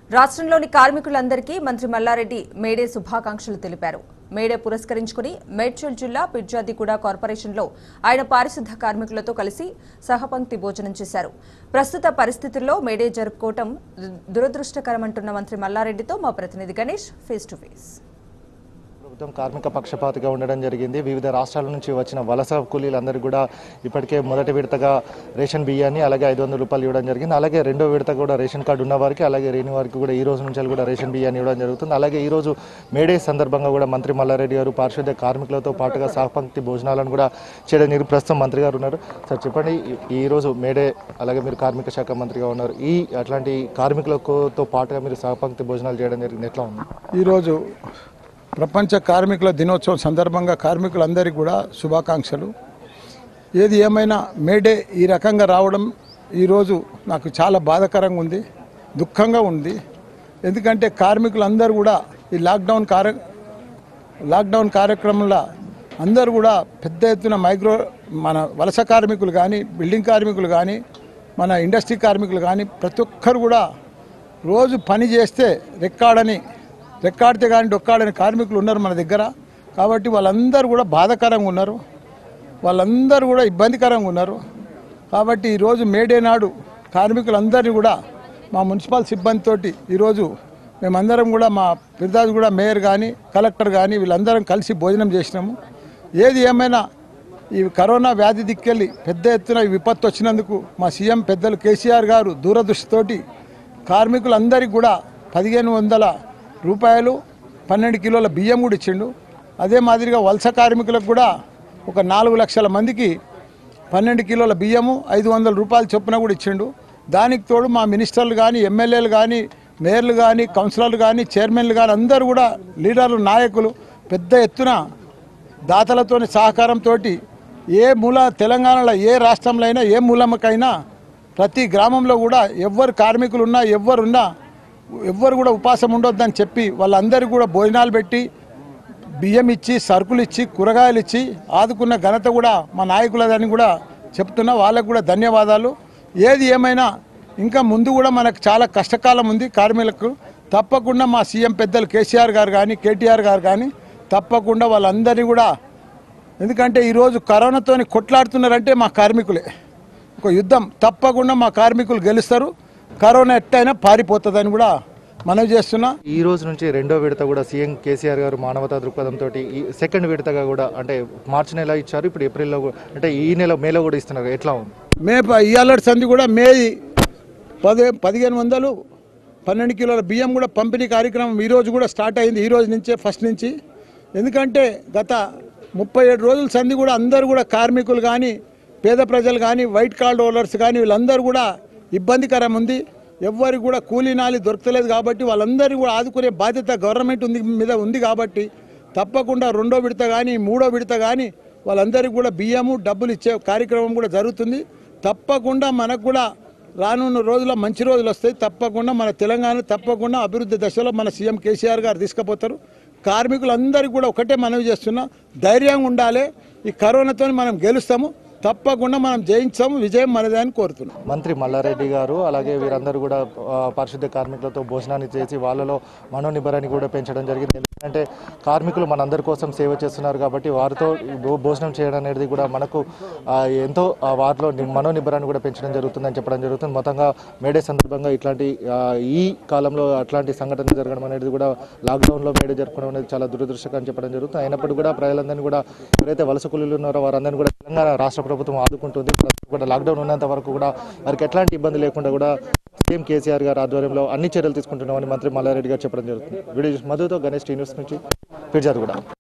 రాష్ట్రంలోని కార్మికులందరికీ మంత్రి మల్లారెడ్డి మేడే శుభాకాంక్షలు తెలిపారు మేడే పురస్కరించుకుని మేడ్చల్ జిల్లా పిర్జాదిగూడ కార్పొరేషన్లో ఆయన పారిశుద్ధ కార్మికులతో కలిసి సహపంక్తి భోజనం చేశారు ప్రస్తుత పరిస్థితుల్లో మేడే జరుపుకోవటం దురదృష్టకరమంటున్న మంత్రి మల్లారెడ్డితో మా ప్రతినిధి గణేష్ ఫేస్ టు ఫేస్ ప్రభుత్వం కార్మిక పక్షపాతిగా ఉండడం జరిగింది వివిధ రాష్ట్రాల నుంచి వచ్చిన వలస కూలీలందరికీ కూడా ఇప్పటికే మొదటి విడతగా రేషన్ బియ్యాన్ని అలాగే ఐదు వందల రూపాయలు ఇవ్వడం జరిగింది అలాగే రెండో విడత కూడా రేషన్ కార్డు ఉన్న వారికి అలాగే లేని వారికి కూడా ఈ రోజు నుంచి కూడా రేషన్ బియ్యాన్ని ఇవ్వడం జరుగుతుంది అలాగే ఈ రోజు మేడే సందర్భంగా కూడా మంత్రి మల్లారెడ్డి గారు పారిశుద్ధ్య కార్మికులతో పాటుగా సహపంక్తి భోజనాలను కూడా చేయడం జరిగింది ప్రస్తుతం మంత్రి గారు ఉన్నారు సార్ చెప్పండి ఈ- ఈ రోజు మేడే అలాగే మీరు కార్మిక శాఖ మంత్రిగా ఉన్నారు ఈ అట్లాంటి కార్మికులతో పాటుగా మీరు సహపంక్తి భోజనాలు చేయడం జరిగింది ఎట్లా ఉంది ఈరోజు ప్రపంచ కార్మికుల దినోత్సవం సందర్భంగా కార్మికులందరికీ కూడా శుభాకాంక్షలు ఏది ఏమైనా మేడే ఈ రకంగా రావడం ఈరోజు నాకు చాలా బాధాకరంగా ఉంది దుఃఖంగా ఉంది ఎందుకంటే కార్మికులందరూ కూడా ఈ లాక్డౌన్ కార్య లాక్డౌన్ కార్యక్రమంలో అందరూ కూడా పెద్ద ఎత్తున మైక్రో మన వలస కార్మికులు కానీ బిల్డింగ్ కార్మికులు కానీ మన ఇండస్ట్రీ కార్మికులు కానీ ప్రతి ఒక్కరు కూడా రోజు పని చేస్తే రెక్కాడని రెక్కాడితే కానీ డొక్కాడని కార్మికులు ఉన్నారు మన దగ్గర కాబట్టి వాళ్ళందరూ కూడా బాధాకరంగా ఉన్నారు వాళ్ళందరూ కూడా ఇబ్బందికరంగా ఉన్నారు కాబట్టి ఈరోజు మేడే నాడు కార్మికులందరినీ కూడా మా మున్సిపల్ సిబ్బందితోటి ఈరోజు మేమందరం కూడా మా పిర్దాజ్ కూడా మేయర్ కానీ కలెక్టర్ కానీ వీళ్ళందరం కలిసి భోజనం చేసినాము ఏది ఏమైనా ఈ కరోనా వ్యాధి దిక్కెళ్ళి పెద్ద ఎత్తున ఈ విపత్తు వచ్చినందుకు మా సీఎం పెద్దలు కేసీఆర్ గారు దూరదృష్టితోటి కార్మికులందరికీ కూడా పదిహేను వందల రూపాయలు పన్నెండు కిలోల బియ్యం కూడా ఇచ్చిండు అదే మాదిరిగా వలస కార్మికులకు కూడా ఒక నాలుగు లక్షల మందికి పన్నెండు కిలోల బియ్యము ఐదు వందల రూపాయల చొప్పున కూడా ఇచ్చిండు దానికి తోడు మా మినిస్టర్లు కానీ ఎమ్మెల్యేలు కానీ మేయర్లు కానీ కౌన్సిలర్లు కానీ చైర్మన్లు కానీ అందరూ కూడా లీడర్లు నాయకులు పెద్ద ఎత్తున దాతలతోని సహకారంతో ఏ మూల తెలంగాణలో ఏ రాష్ట్రంలో అయినా ఏ మూలమకైనా ప్రతి గ్రామంలో కూడా ఎవ్వరు కార్మికులు ఉన్నా ఎవ్వరున్నా ఎవ్వరు కూడా ఉపాసం ఉండొద్దని చెప్పి వాళ్ళందరికీ కూడా భోజనాలు పెట్టి బియ్యం ఇచ్చి సరుకులు ఇచ్చి కూరగాయలు ఇచ్చి ఆదుకున్న ఘనత కూడా మా నాయకులదని కూడా చెప్తున్నా వాళ్ళకు కూడా ధన్యవాదాలు ఏది ఏమైనా ఇంకా ముందు కూడా మనకు చాలా కష్టకాలం ఉంది కార్మికులకు తప్పకుండా మా సీఎం పెద్దలు కేసీఆర్ గారు కానీ కేటీఆర్ గారు కానీ తప్పకుండా వాళ్ళందరినీ కూడా ఎందుకంటే ఈరోజు కరోనాతోని కొట్లాడుతున్నారంటే మా కార్మికులే ఒక యుద్ధం తప్పకుండా మా కార్మికులు గెలుస్తారు కరోనా ఎట్టయినా పారిపోతుందని కూడా మనవి చేస్తున్నా ఈ రోజు నుంచి రెండో విడత కూడా సీఎం కేసీఆర్ గారు మానవతా దృక్పథంతో ఈ సెకండ్ విడతగా కూడా అంటే మార్చి నెల ఇచ్చారు ఇప్పుడు ఏప్రిల్లో కూడా- అంటే ఈ నెల మేలో కూడా ఇస్తున్నారు ఎట్లా ఉంది మే ప- ఇవాళ సంది కూడా మే పదే పదిహేను వందలు పన్నెండు కిలోల బియ్యం కూడా పంపిణీ కార్యక్రమం ఈ రోజు కూడా స్టార్ట్ అయింది ఈ రోజు నుంచే ఫస్ట్ నుంచి ఎందుకంటే గత ముప్పై ఏడు రోజుల సంది కూడా అందరూ కూడా కార్మికులు కానీ పేద ప్రజలు కానీ వైట్ కార్డ్ హోల్డర్స్ కానీ వీళ్ళందరూ కూడా ఇబ్బందికరం ఉంది ఎవ్వరికి కూడా కూలీ నాలి దొరకలేదు కాబట్టి వాళ్ళందరినీ కూడా ఆదుకునే బాధ్యత గవర్నమెంట్ ఉంది మీద ఉంది కాబట్టి తప్పకుండా రెండో విడత కానీ మూడో విడత కానీ వాళ్ళందరికీ కూడా బియ్యము డబ్బులు ఇచ్చే కార్యక్రమం కూడా జరుగుతుంది తప్పకుండా మనకు కూడా రానున్న రోజుల్లో మంచి రోజులు వస్తాయి తప్పకుండా మన తెలంగాణ తప్పకుండా అభివృద్ధి దశలో మన సీఎం కేసీఆర్ గారు తీసుకుపోతారు కార్మికులందరికీ కూడా ఒకటే మనవి చేస్తున్నా ధైర్యంగా ఉండాలి ఈ కరోనాతో మనం గెలుస్తాము తప్పకుండా మనం జయించాము విజయం మనదే అని కోరుతున్నాం మంత్రి మల్లారెడ్డి గారు అలాగే వీరందరూ కూడా ఆ, పారిశుద్ధ్య కార్మికులతో భోజనాన్ని చేసి వాళ్ళలో మనోనిబ్బరాన్ని కూడా పెంచడం జరిగింది ఎందుకంటే కార్మికులు మనందరి కోసం సేవ చేస్తున్నారు కాబట్టి వారితో భో- భోజనం చేయడం అనేది కూడా మనకు ఆ, ఎంతో ఆ, వారిలో ని- మనోనిబ్బరాన్ని కూడా పెంచడం జరుగుతుందని చెప్పడం జరుగుతుంది మొత్తంగా మేడే సందర్భంగా ఇట్లాంటి ఆ, ఈ కాలంలో అట్లాంటి సంఘటన జరగడం అనేది కూడా లాక్డౌన్లో మేడే జరుపుకోవడం అనేది చాలా దురదృష్టకరం అని చెప్పడం జరుగుతుంది అయినప్పటికీ కూడా ప్రజలందరినీ కూడా ఎవరైతే వలస కూలీలు ఉన్నారో వారందరినీ కూడా తెలంగాణ రాష్ట్ర ప్రభుత్వం ఆదుకుంటుంది ప్రస్తుతం కూడా లాక్డౌన్ ఉన్నంత వరకు కూడా వారికి ఎట్లాంటి ఇబ్బంది లేకుండా కూడా సీఎం కేసీఆర్ గారు ఆధ్వర్యంలో అన్ని చర్యలు తీసుకుంటున్నామని మంత్రి మల్లారెడ్డి గారు చెప్పడం జరుగుతుంది వీడియో మధుతో గణేష్ టీ న్యూస్ నుంచి ఫిర్జాద్ కూడా